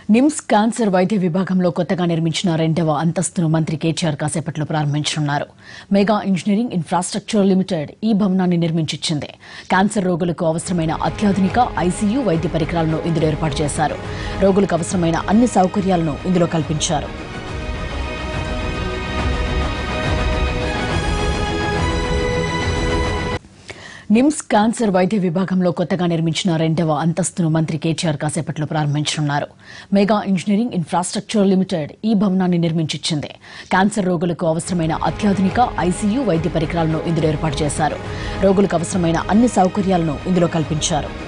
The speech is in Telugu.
నిమ్స్ క్యాన్సర్ వైద్య విభాగంలో కొత్తగా నిర్మించిన రెండవ అంతస్తును మంత్రి కేటీఆర్ కాసేపట్లో ప్రారంభించనున్నారు మెగా ఇంజనీరింగ్ ఇన్ఫ్రాస్ట్రక్చర్ లిమిటెడ్ ఈ భవనాన్ని నిర్మించిచ్చింది క్యాన్సర్ రోగులకు అవసరమైన అత్యాధునిక ఐసీయూ వైద్య పరికరాలను ఇందులో ఏర్పాటు చేశారు రోగులకు అవసరమైన అన్ని సౌకర్యాలను ఇందులో కల్పించారు నిమ్స్ క్యాన్సర్ వైద్య విభాగంలో కొత్తగా నిర్మించిన రెండవ అంతస్తును మంత్రి కేటీఆర్ కాసేపట్లో ప్రారంభించనున్నారు మెగా ఇంజనీరింగ్ ఇన్ఫ్రాస్ట్రక్చర్ లిమిటెడ్ ఈ భవనాన్ని నిర్మించిచ్చింది క్యాన్సర్ రోగులకు అవసరమైన అత్యాధునిక ఐసీయూ వైద్య పరికరాలను ఇందులో ఏర్పాటు చేశారు రోగులకు అవసరమైన అన్ని సౌకర్యాలను ఇందులో కల్పించారు